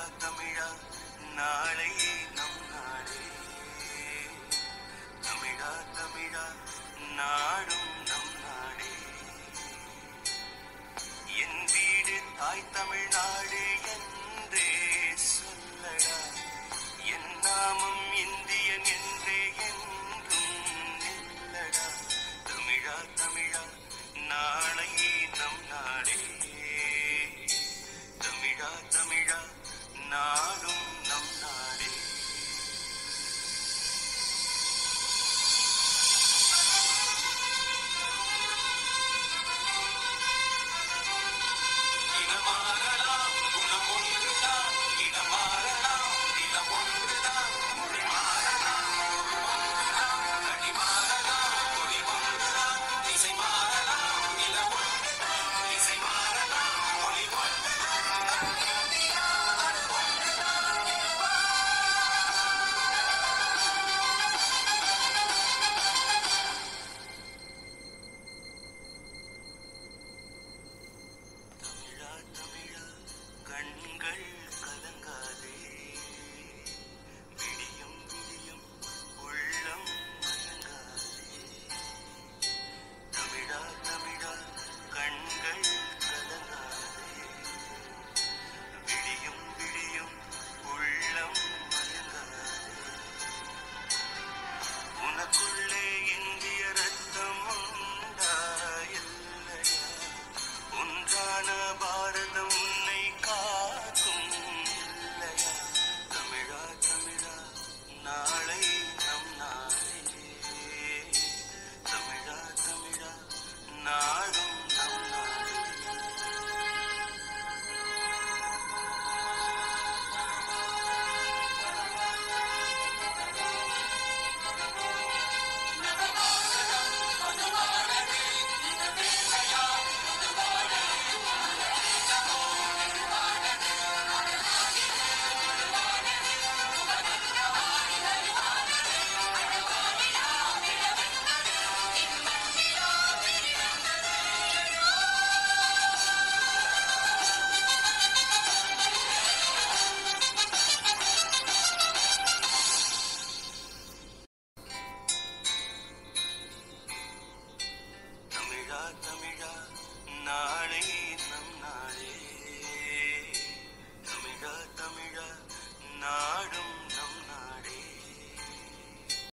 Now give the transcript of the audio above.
தமிழா நாளை நம் நாடே தமிழா தமிழா நாடும் நம் நாடே என் வீடு தாய் தமிழ்நாடு என்றே சொல்லடா என் நாமம் இந்தியன் என்றே என்றும் நில்லடா தமிழா தமிழா நாளை நம் நாடே தமிழா தமிழா நாடும் நம் நாடே இனமாறலாம் குணம் ஒன்றுதான் இடமாறலாம் நிலம் ஒன்றுதான் மொழி மாறலாம் மொழி ஒன்றுதான் கனி மாறலாம் மொழி ஒன்றுதான் திசை மாறலாம் நிலம் ஒன்றுதான் திசை மாறலாம் மொழி ஒன்றுதான் தமிழா தமிழா கண்கள் கலங்காதே